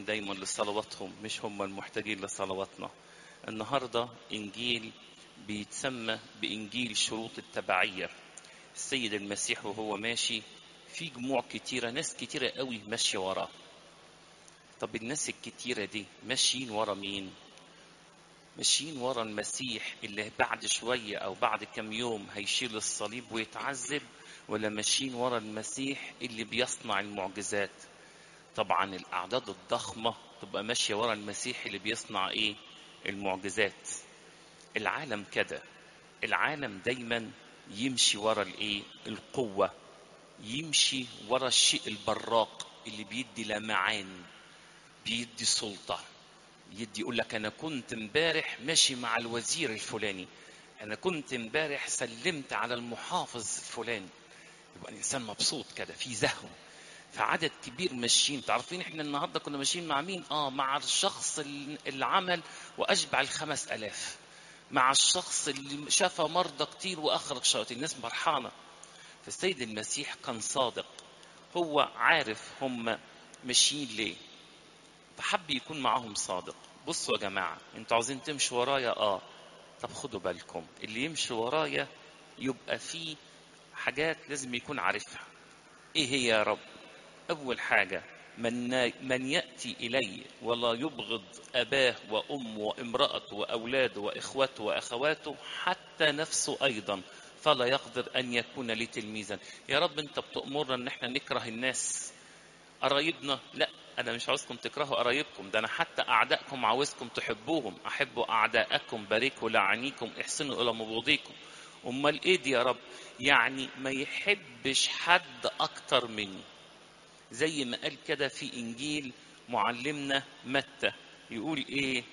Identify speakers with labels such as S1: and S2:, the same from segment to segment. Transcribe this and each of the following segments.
S1: محتاجين دايما لصلواتهم مش هم المحتاجين لصلواتنا النهارده انجيل بيتسمى بانجيل شروط التبعيه السيد المسيح وهو ماشي في جموع كتيره ناس كتيره قوي ماشيه وراه طب الناس الكتيره دي ماشيين ورا مين ماشيين ورا المسيح اللي بعد شويه او بعد كم يوم هيشيل الصليب ويتعذب ولا ماشيين ورا المسيح اللي بيصنع المعجزات طبعا الاعداد الضخمه تبقى ماشيه ورا المسيح اللي بيصنع ايه المعجزات العالم كده العالم دايما يمشي ورا الايه القوه يمشي ورا الشيء البراق اللي بيدي لمعان بيدي سلطه يدي يقول لك انا كنت امبارح ماشي مع الوزير الفلاني انا كنت امبارح سلمت على المحافظ الفلاني يبقى الانسان مبسوط كده في زهو فعدد كبير ماشيين تعرفين احنا النهارده كنا ماشيين مع مين اه مع الشخص اللي عمل واشبع الخمس الاف مع الشخص اللي شفى مرضى كتير واخرج شياطين الناس فرحانه فالسيد المسيح كان صادق هو عارف هم ماشيين ليه فحب يكون معاهم صادق بصوا يا جماعه انتوا عاوزين تمشوا ورايا اه طب خدوا بالكم اللي يمشي ورايا يبقى فيه حاجات لازم يكون عارفها ايه هي يا رب اول حاجه من من ياتي الي ولا يبغض اباه وامه وامراته واولاده واخوته واخواته حتى نفسه ايضا فلا يقدر ان يكون لي تلميذا يا رب انت بتامرنا ان احنا نكره الناس قرايبنا لا انا مش عاوزكم تكرهوا قرايبكم ده انا حتى اعدائكم عاوزكم تحبوهم احبوا اعدائكم باركوا لعنيكم احسنوا الى مبغضيكم امال ايه دي يا رب يعني ما يحبش حد اكتر مني زي ما قال كده في انجيل معلمنا متى يقول ايه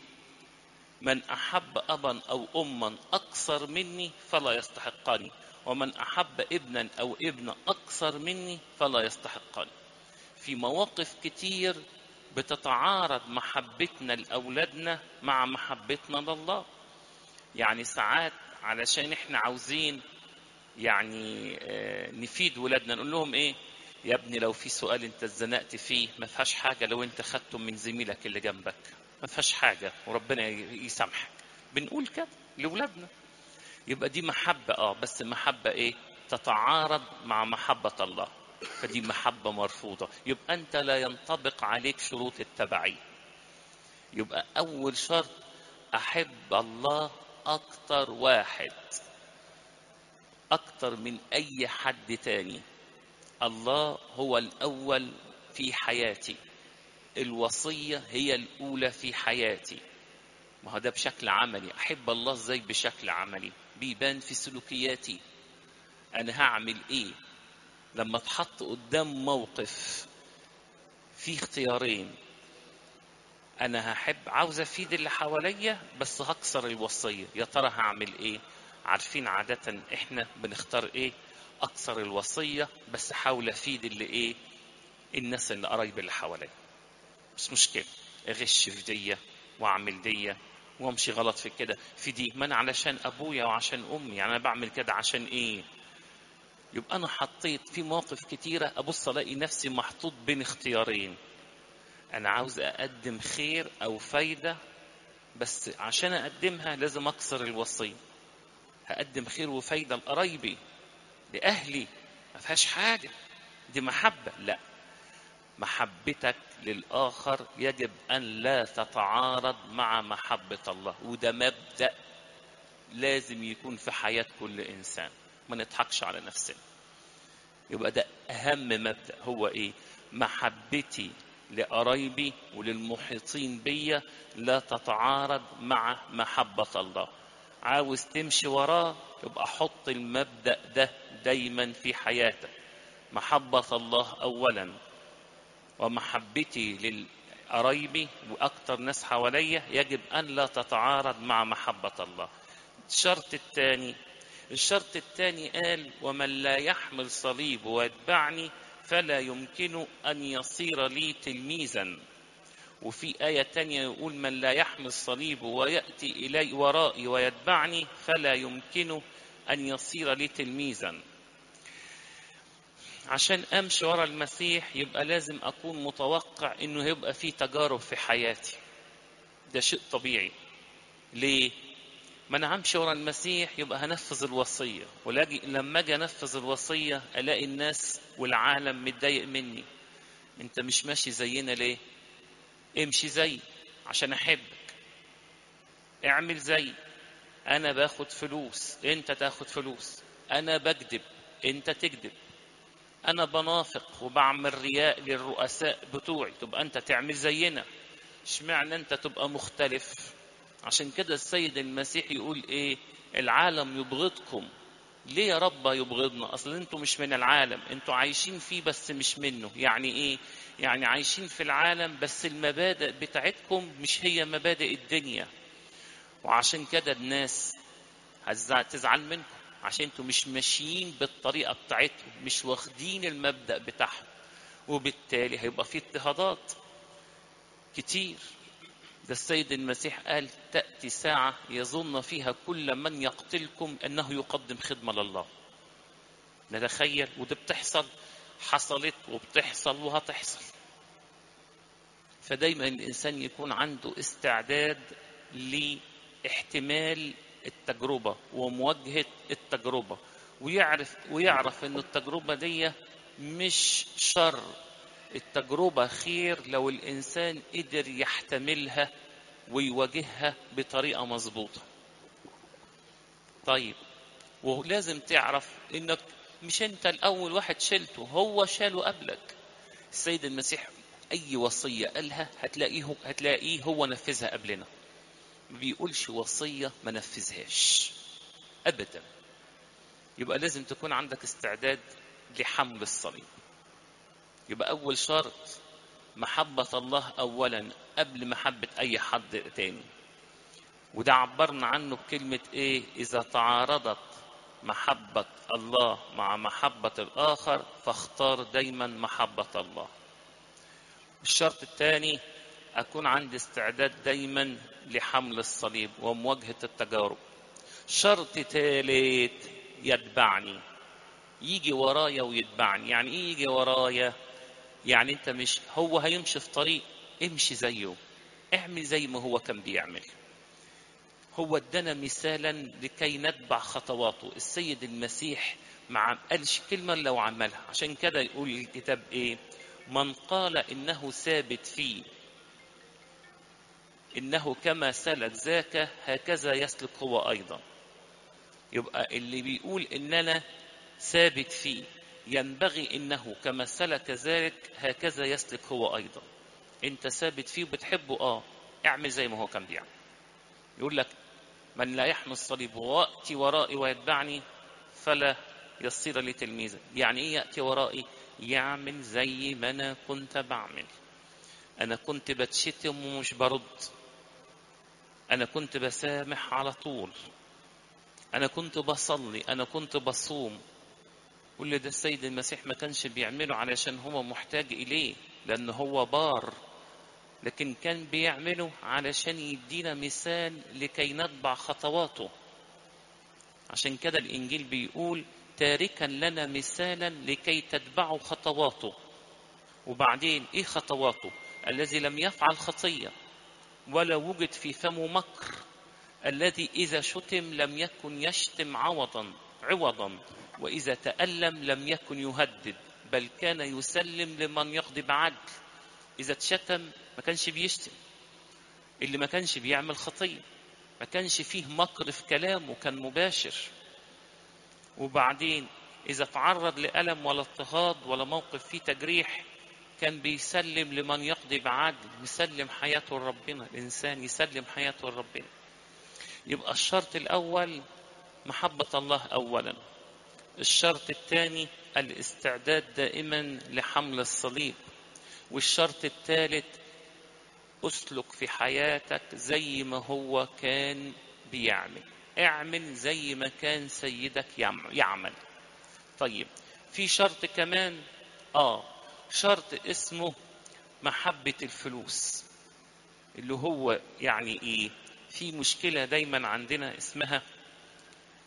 S1: من احب ابا او اما اكثر مني فلا يستحقني ومن احب ابنا او ابنه اكثر مني فلا يستحقني في مواقف كتير بتتعارض محبتنا لاولادنا مع محبتنا لله يعني ساعات علشان احنا عاوزين يعني نفيد ولادنا نقول لهم ايه يا ابني لو في سؤال انت اتزنقت فيه ما فيهاش حاجه لو انت خدته من زميلك اللي جنبك ما فيهاش حاجه وربنا يسامحك بنقول كده لاولادنا يبقى دي محبه اه بس محبه ايه تتعارض مع محبه الله فدي محبه مرفوضه يبقى انت لا ينطبق عليك شروط التبعيه يبقى اول شرط احب الله اكتر واحد اكتر من اي حد تاني الله هو الاول في حياتي الوصيه هي الاولى في حياتي ما هو ده بشكل عملي احب الله ازاي بشكل عملي بيبان في سلوكياتي انا هعمل ايه لما اتحط قدام موقف في اختيارين انا هحب عاوز افيد اللي حواليا بس هكسر الوصيه يا ترى هعمل ايه عارفين عاده احنا بنختار ايه اكسر الوصيه بس احاول افيد اللي ايه الناس اللي قرايب اللي حواليا مش مشكله اغش في دي واعمل دي وامشي غلط في كده في دي ما انا علشان ابويا وعشان امي يعني انا بعمل كده عشان ايه يبقى انا حطيت في مواقف كتيره ابص الاقي نفسي محطوط بين اختيارين انا عاوز اقدم خير او فايده بس عشان اقدمها لازم اكسر الوصيه هقدم خير وفايده لقرايبي لاهلي ما فيهاش حاجه دي محبه لا محبتك للاخر يجب ان لا تتعارض مع محبه الله وده مبدا لازم يكون في حياه كل انسان ما نضحكش على نفسنا يبقى ده اهم مبدا هو ايه محبتي لقرايبي وللمحيطين بيا لا تتعارض مع محبه الله عاوز تمشي وراه يبقى حط المبدا ده دايما في حياتك محبه الله اولا ومحبتي لقرايبي واكثر ناس حواليا يجب ان لا تتعارض مع محبه الله الشرط الثاني الشرط الثاني قال ومن لا يحمل صليب ويتبعني فلا يمكن أن يصير لي تلميذا وفي آية تانية يقول من لا يحمل صليب ويأتي إلي ورائي ويتبعني فلا يمكن أن يصير لي تلميذا عشان امشي ورا المسيح يبقى لازم اكون متوقع انه هيبقى في تجارب في حياتي ده شيء طبيعي ليه ما انا همشي ورا المسيح يبقى هنفذ الوصيه ولاجي لما اجي انفذ الوصيه الاقي الناس والعالم متضايق مني انت مش ماشي زينا ليه امشي زي عشان احبك اعمل زي انا باخد فلوس انت تاخد فلوس انا بكذب انت تكذب انا بنافق وبعمل رياء للرؤساء بتوعي تبقى انت تعمل زينا اشمعنى انت تبقى مختلف عشان كده السيد المسيح يقول ايه العالم يبغضكم ليه يا رب يبغضنا اصل انتوا مش من العالم انتوا عايشين فيه بس مش منه يعني ايه يعني عايشين في العالم بس المبادئ بتاعتكم مش هي مبادئ الدنيا وعشان كده الناس هتزعل منكم عشان انتوا مش ماشيين بالطريقه بتاعتهم مش واخدين المبدا بتاعهم وبالتالي هيبقى في اضطهادات كتير ده السيد المسيح قال تأتي ساعة يظن فيها كل من يقتلكم أنه يقدم خدمة لله نتخيل وده بتحصل حصلت وبتحصل وهتحصل فدايما الإنسان يكون عنده استعداد لاحتمال التجربة ومواجهة التجربة ويعرف ويعرف ان التجربة دي مش شر التجربة خير لو الإنسان قدر يحتملها ويواجهها بطريقة مظبوطة طيب ولازم تعرف انك مش انت الاول واحد شلته هو شاله قبلك السيد المسيح اي وصية قالها هتلاقيه هتلاقيه هو نفذها قبلنا ما بيقولش وصية ما نفذهاش ابدا يبقى لازم تكون عندك استعداد لحمل الصليب يبقى أول شرط محبة الله أولا قبل محبة أي حد تاني وده عبرنا عنه بكلمة إيه إذا تعارضت محبة الله مع محبة الآخر فاختار دايما محبة الله الشرط الثاني أكون عندي استعداد دايما لحمل الصليب ومواجهة التجارب شرط ثالث يتبعني يجي ورايا ويتبعني يعني ايه يجي ورايا يعني انت مش هو هيمشي في طريق امشي زيه اعمل زي ما هو كان بيعمل هو ادانا مثالا لكي نتبع خطواته السيد المسيح ما قالش كلمة لو عملها عشان كده يقول الكتاب ايه من قال انه ثابت فيه انه كما سلك ذاك هكذا يسلك هو ايضا يبقى اللي بيقول ان انا ثابت فيه ينبغي انه كما سلك ذلك هكذا يسلك هو ايضا انت ثابت فيه وبتحبه اه اعمل زي ما هو كان بيعمل يقول لك من لا يحمل الصليب وياتي ورائي ويتبعني فلا يصير لي تلميذا يعني ايه ياتي ورائي يعمل زي ما انا كنت بعمل انا كنت بتشتم ومش برد انا كنت بسامح على طول انا كنت بصلي انا كنت بصوم كل ده السيد المسيح ما كانش بيعمله علشان هو محتاج إليه لأن هو بار لكن كان بيعمله علشان يدينا مثال لكي نتبع خطواته عشان كده الإنجيل بيقول تاركا لنا مثالا لكي تتبعوا خطواته وبعدين إيه خطواته الذي لم يفعل خطية ولا وجد في فمه مكر الذي إذا شتم لم يكن يشتم عوضا عوضا وإذا تألم لم يكن يهدد بل كان يسلم لمن يقضي بعدل إذا اتشتم ما كانش بيشتم اللي ما كانش بيعمل خطية ما كانش فيه مكر في كلامه كان مباشر وبعدين إذا تعرض لألم ولا اضطهاد ولا موقف فيه تجريح كان بيسلم لمن يقضي بعدل يسلم حياته لربنا الإنسان يسلم حياته لربنا يبقى الشرط الأول محبة الله أولا الشرط الثاني الاستعداد دائما لحمل الصليب والشرط الثالث اسلك في حياتك زي ما هو كان بيعمل اعمل زي ما كان سيدك يعمل طيب في شرط كمان اه شرط اسمه محبة الفلوس اللي هو يعني ايه في مشكلة دايما عندنا اسمها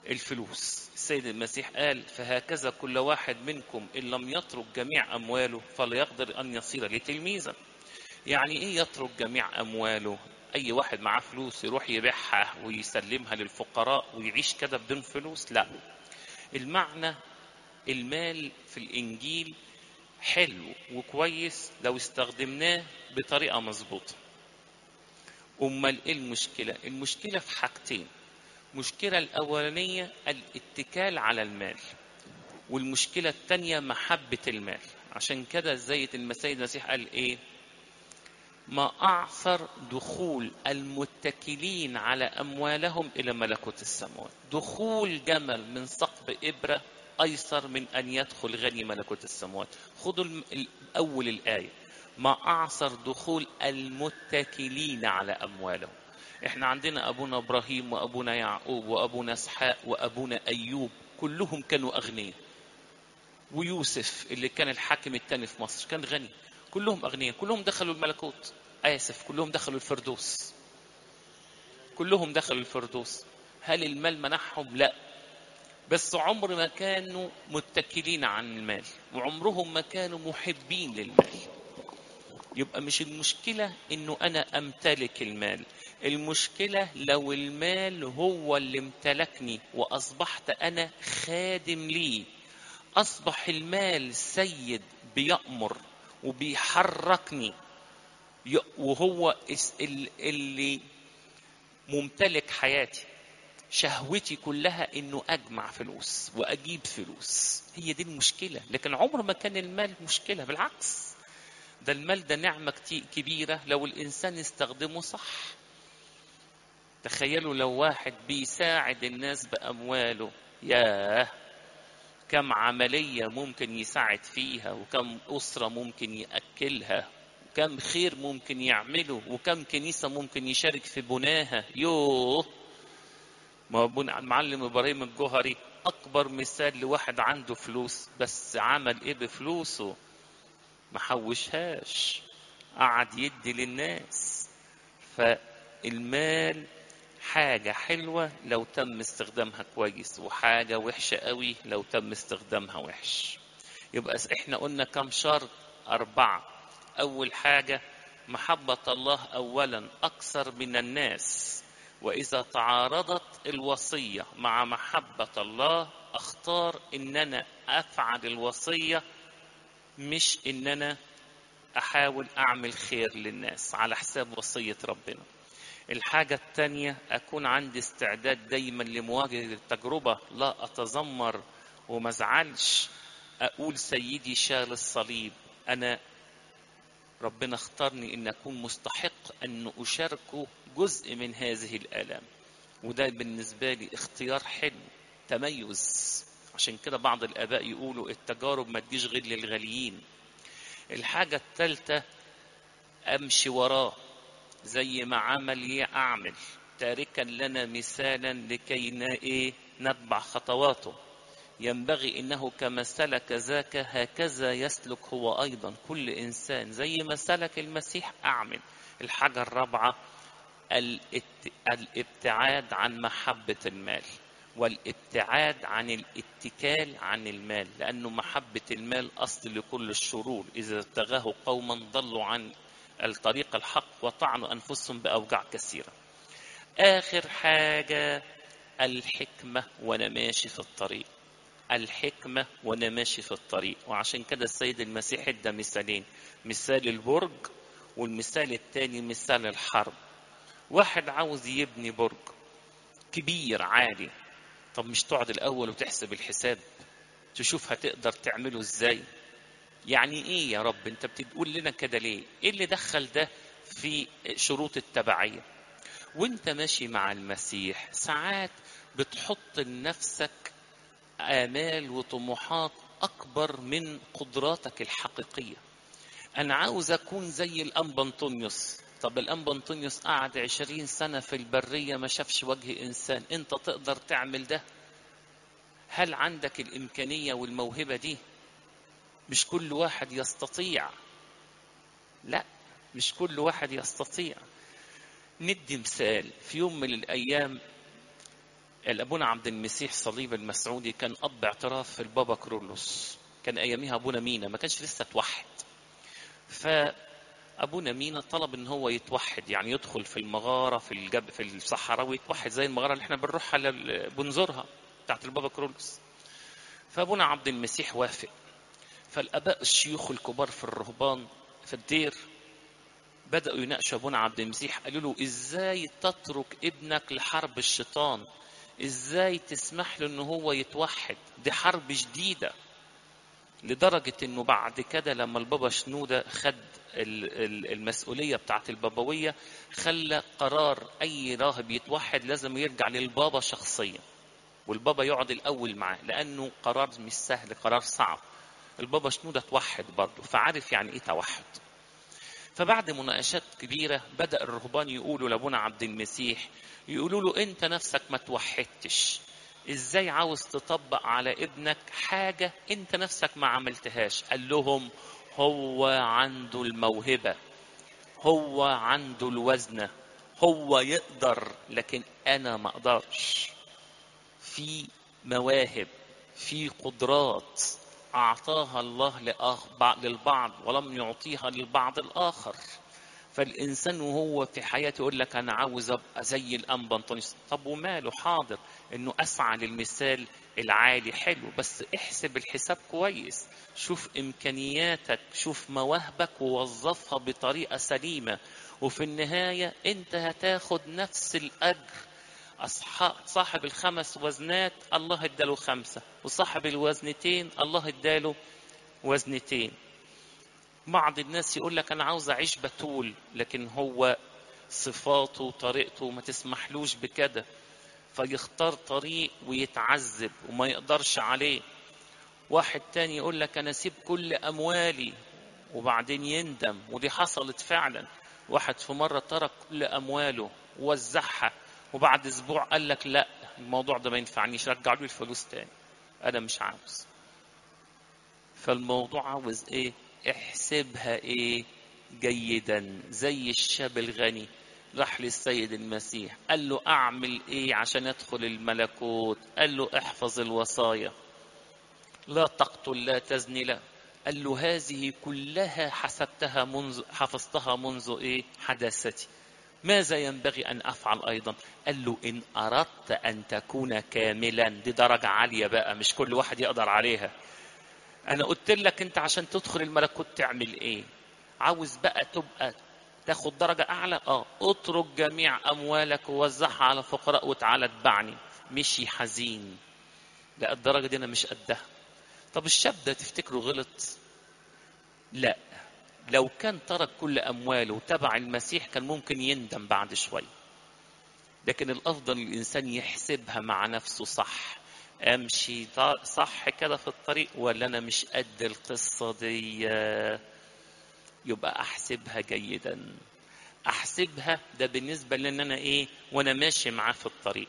S1: الفلوس السيد المسيح قال فهكذا كل واحد منكم إن لم يترك جميع أمواله فلا يقدر أن يصير لي تلميذا يعني إيه يترك جميع أمواله أي واحد معاه فلوس يروح يبيعها ويسلمها للفقراء ويعيش كده بدون فلوس لا المعنى المال في الإنجيل حلو وكويس لو استخدمناه بطريقة مظبوطة أمال إيه المشكلة؟ المشكلة في حاجتين المشكلة الأولانية الاتكال على المال والمشكلة الثانية محبة المال عشان كده زي المسيد المسيح قال إيه ما أعثر دخول المتكلين على أموالهم إلى ملكوت السماوات دخول جمل من ثقب إبرة أيسر من أن يدخل غني ملكوت السماوات خذوا أول الآية ما أعثر دخول المتكلين على أموالهم احنا عندنا أبونا إبراهيم وأبونا يعقوب وأبونا إسحاق وأبونا أيوب كلهم كانوا أغنياء ويوسف اللي كان الحاكم الثاني في مصر كان غني كلهم أغنياء كلهم دخلوا الملكوت آسف كلهم دخلوا الفردوس كلهم دخلوا الفردوس هل المال منحهم لا بس عمر ما كانوا متكلين عن المال وعمرهم ما كانوا محبين للمال يبقى مش المشكلة انه انا امتلك المال المشكلة لو المال هو اللي امتلكني واصبحت انا خادم ليه اصبح المال سيد بيأمر وبيحركني وهو اللي ممتلك حياتي شهوتي كلها انه اجمع فلوس واجيب فلوس هي دي المشكله لكن عمر ما كان المال مشكله بالعكس ده المال ده نعمه كبيره لو الانسان يستخدمه صح تخيلوا لو واحد بيساعد الناس بامواله ياه كم عمليه ممكن يساعد فيها وكم اسره ممكن ياكلها وكم خير ممكن يعمله وكم كنيسه ممكن يشارك في بناها يوه ما هو المعلم ابراهيم الجوهري اكبر مثال لواحد عنده فلوس بس عمل ايه بفلوسه ما حوشهاش قعد يدي للناس فالمال حاجة حلوة لو تم استخدامها كويس وحاجة وحشة قوي لو تم استخدامها وحش يبقى احنا قلنا كم شرط أربعة أول حاجة محبة الله أولا أكثر من الناس وإذا تعارضت الوصية مع محبة الله أختار إن أنا أفعل الوصية مش إن أنا أحاول أعمل خير للناس على حساب وصية ربنا الحاجة الثانية أكون عندي استعداد دايما لمواجهة التجربة لا أتذمر وما ازعلش أقول سيدي شال الصليب أنا ربنا اختارني ان اكون مستحق ان اشاركه جزء من هذه الالام وده بالنسبه لي اختيار حلو تميز عشان كده بعض الاباء يقولوا التجارب ما تجيش غير للغاليين الحاجه الثالثه امشي وراه زي ما عمل لي اعمل تاركا لنا مثالا لكي ايه نتبع خطواته ينبغي انه كما سلك ذاك هكذا يسلك هو ايضا كل انسان زي ما سلك المسيح اعمل الحاجه الرابعه الابتعاد عن محبه المال والابتعاد عن الاتكال عن المال لانه محبه المال اصل لكل الشرور اذا ابتغاه قوما ضلوا عن الطريق الحق وطعنوا انفسهم باوجاع كثيره اخر حاجه الحكمه وانا ماشي في الطريق الحكمة وأنا ماشي في الطريق وعشان كده السيد المسيح ادى مثالين مثال البرج والمثال الثاني مثال الحرب واحد عاوز يبني برج كبير عالي طب مش تقعد الأول وتحسب الحساب تشوف هتقدر تعمله ازاي يعني ايه يا رب انت بتقول لنا كده ليه ايه اللي دخل ده في شروط التبعية وانت ماشي مع المسيح ساعات بتحط لنفسك آمال وطموحات أكبر من قدراتك الحقيقية أنا عاوز أكون زي الأنبا أنطونيوس طب الأنبا أنطونيوس قعد عشرين سنة في البرية ما شافش وجه إنسان أنت تقدر تعمل ده هل عندك الإمكانية والموهبة دي مش كل واحد يستطيع لا مش كل واحد يستطيع ندي مثال في يوم من الأيام الابونا عبد المسيح صليب المسعودي كان اب اعتراف في البابا كرولوس كان اياميها ابونا مينا ما كانش لسه توحد فابونا مينا طلب ان هو يتوحد يعني يدخل في المغاره في الجب في الصحراء ويتوحد زي المغاره اللي احنا بنروحها لل- بنزورها بتاعت البابا كرولوس فابونا عبد المسيح وافق فالاباء الشيوخ الكبار في الرهبان في الدير بدأوا يناقشوا ابونا عبد المسيح قالوا له ازاي تترك ابنك لحرب الشيطان ازاي تسمح له ان هو يتوحد دي حرب شديده لدرجه انه بعد كده لما البابا شنوده خد ال- ال- المسؤوليه بتاعت البابويه خلى قرار اي راهب يتوحد لازم يرجع للبابا شخصيا والبابا يقعد الاول معاه لانه قرار مش سهل قرار صعب البابا شنوده توحد برضه فعارف يعني ايه توحد فبعد مناقشات كبيرة بدأ الرهبان يقولوا لأبونا عبد المسيح يقولوا له أنت نفسك ما توحدتش إزاي عاوز تطبق على ابنك حاجة أنت نفسك ما عملتهاش قال لهم هو عنده الموهبة هو عنده الوزنة هو يقدر لكن أنا ما أقدرش في مواهب في قدرات أعطاها الله لآخ- للبعض ولم يعطيها للبعض الآخر فالإنسان وهو في حياته يقول لك أنا عاوز أبقى زي الأنبا أنطونيوس طب وماله حاضر إنه أسعى للمثال العالي حلو بس احسب الحساب كويس شوف إمكانياتك شوف مواهبك ووظفها بطريقة سليمة وفي النهاية أنت هتاخد نفس الأجر أصحاب صاحب الخمس وزنات الله اداله خمسة وصاحب الوزنتين الله اداله وزنتين بعض الناس يقول لك أنا عاوز أعيش بتول لكن هو صفاته وطريقته ما تسمحلوش بكده فيختار طريق ويتعذب وما يقدرش عليه واحد تاني يقول لك أنا أسيب كل أموالي وبعدين يندم ودي حصلت فعلا واحد في مرة ترك كل أمواله ووزعها وبعد أسبوع قال لك لا الموضوع ده ما ينفعنيش رجعوا لي الفلوس تاني أنا مش عاوز فالموضوع عاوز إيه احسبها إيه جيدا زي الشاب الغني راح للسيد المسيح قال له أعمل إيه عشان أدخل الملكوت قال له احفظ الوصايا لا تقتل لا تزني لا قال له هذه كلها حسبتها منذ حفظتها منذ ايه حداثتي ماذا ينبغي ان افعل ايضا قال له ان اردت ان تكون كاملا دي درجه عاليه بقى مش كل واحد يقدر عليها انا قلت لك انت عشان تدخل الملكوت تعمل ايه عاوز بقى تبقى تاخد درجة أعلى اه اترك جميع أموالك ووزعها على فقراء وتعالى اتبعني مشي حزين لا الدرجة دي أنا مش قدها طب الشاب ده تفتكره غلط لا لو كان ترك كل أمواله وتبع المسيح كان ممكن يندم بعد شوي لكن الأفضل الإنسان يحسبها مع نفسه صح أمشي صح كده في الطريق ولا أنا مش قد القصة دي يبقى أحسبها جيدا أحسبها ده بالنسبة لأن أنا إيه وأنا ماشي معاه في الطريق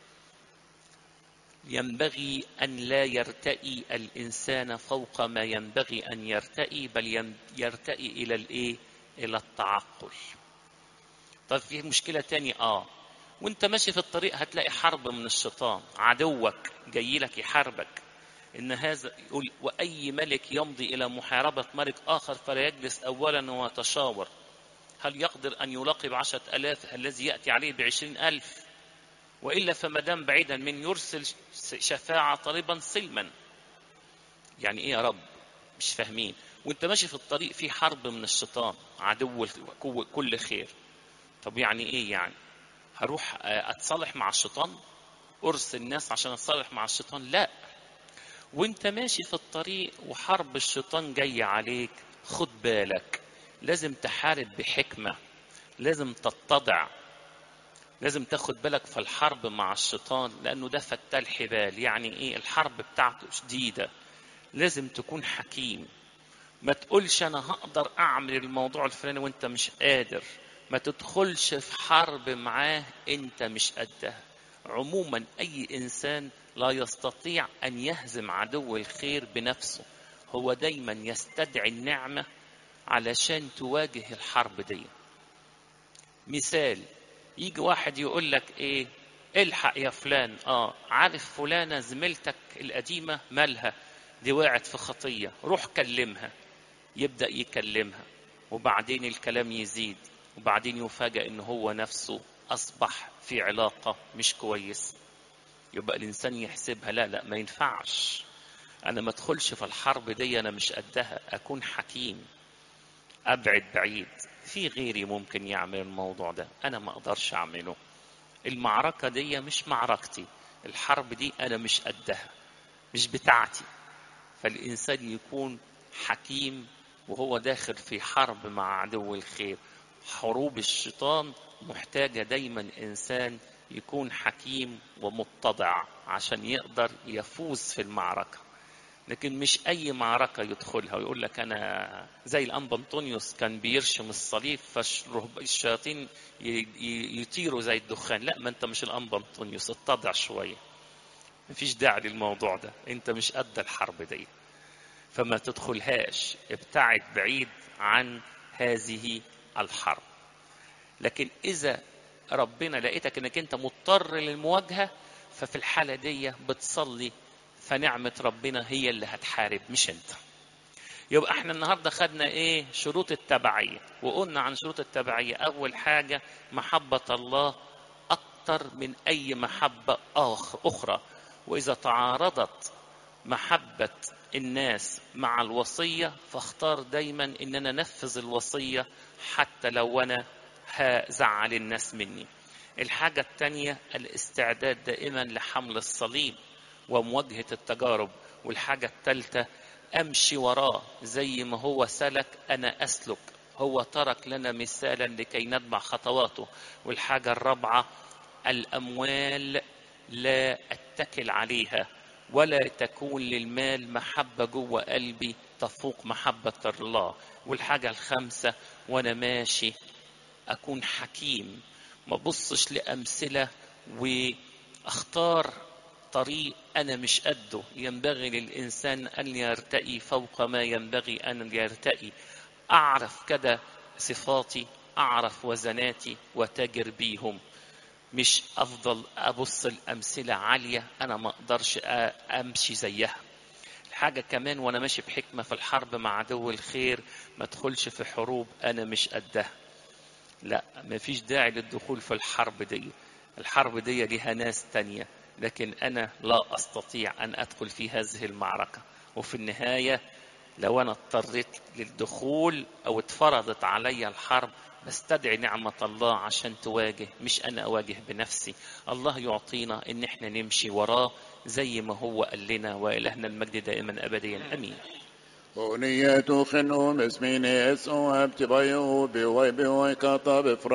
S1: ينبغي أن لا يرتئي الإنسان فوق ما ينبغي أن يرتئي بل يرتئي إلى الإيه؟ إلى التعقل. طب في مشكلة تانية آه وأنت ماشي في الطريق هتلاقي حرب من الشيطان عدوك جاي لك يحاربك إن هذا يقول وأي ملك يمضي إلى محاربة ملك آخر فلا يجلس أولا ويتشاور هل يقدر أن يلاقي بعشرة ألاف الذي يأتي عليه بعشرين ألف وإلا فما دام بعيدا من يرسل شفاعة طالبا سلما يعني إيه يا رب مش فاهمين وانت ماشي في الطريق في حرب من الشيطان عدو كل خير طب يعني ايه يعني هروح اتصالح مع الشيطان ارسل الناس عشان اتصالح مع الشيطان لا وانت ماشي في الطريق وحرب الشيطان جاي عليك خد بالك لازم تحارب بحكمة لازم تتضع لازم تاخد بالك في الحرب مع الشيطان لانه ده فتال حبال يعني ايه الحرب بتاعته شديده لازم تكون حكيم ما تقولش انا هقدر اعمل الموضوع الفلاني وانت مش قادر ما تدخلش في حرب معاه انت مش قدها عموما اي انسان لا يستطيع ان يهزم عدو الخير بنفسه هو دايما يستدعي النعمه علشان تواجه الحرب دي مثال يجي واحد يقول لك ايه الحق يا فلان اه عارف فلانة زميلتك القديمة مالها دي وقعت في خطية روح كلمها يبدأ يكلمها وبعدين الكلام يزيد وبعدين يفاجأ ان هو نفسه اصبح في علاقة مش كويس يبقى الانسان يحسبها لا لا ما ينفعش انا ما ادخلش في الحرب دي انا مش قدها اكون حكيم ابعد بعيد في غيري ممكن يعمل الموضوع ده انا ما اقدرش اعمله المعركة دي مش معركتي الحرب دي انا مش قدها مش بتاعتي فالانسان يكون حكيم وهو داخل في حرب مع عدو الخير حروب الشيطان محتاجة دايما إنسان يكون حكيم ومتضع عشان يقدر يفوز في المعركة لكن مش أي معركة يدخلها ويقول لك أنا زي الأنبا أنطونيوس كان بيرشم الصليب فالشياطين يطيروا زي الدخان لا ما أنت مش الأنبا أنطونيوس اتضع شوية مفيش داعي للموضوع ده أنت مش قد الحرب دي فما تدخلهاش ابتعد بعيد عن هذه الحرب لكن اذا ربنا لقيتك انك انت مضطر للمواجهه ففي الحاله دي بتصلي فنعمه ربنا هي اللي هتحارب مش انت يبقى احنا النهارده خدنا ايه شروط التبعيه وقلنا عن شروط التبعيه اول حاجه محبه الله اكتر من اي محبه اخرى واذا تعارضت محبه الناس مع الوصية فاختار دايما ان انا انفذ الوصية حتى لو انا هزعل الناس مني الحاجة التانية الاستعداد دائما لحمل الصليب ومواجهة التجارب والحاجة التالتة امشي وراه زي ما هو سلك انا اسلك هو ترك لنا مثالا لكي نتبع خطواته والحاجة الرابعة الاموال لا اتكل عليها ولا تكون للمال محبة جوه قلبي تفوق محبة الله والحاجة الخامسة وأنا ماشي أكون حكيم ما بصش لأمثلة وأختار طريق أنا مش قده ينبغي للإنسان أن يرتقي فوق ما ينبغي أن يرتقي أعرف كده صفاتي أعرف وزناتي وتاجر بيهم مش افضل ابص الامثله عاليه انا ما اقدرش امشي زيها حاجه كمان وانا ماشي بحكمه في الحرب مع عدو الخير ما ادخلش في حروب انا مش قدها لا ما فيش داعي للدخول في الحرب دي الحرب دي ليها ناس تانية لكن انا لا استطيع ان ادخل في هذه المعركه وفي النهايه لو انا اضطريت للدخول او اتفرضت علي الحرب بستدعي نعمة الله عشان تواجه مش أنا أواجه بنفسي الله يعطينا إن إحنا نمشي وراه زي ما هو قال لنا وإلهنا المجد دائما أبديا أمين
S2: ونية خنو مسمين يسوع ابتبايو بواي بواي كطاب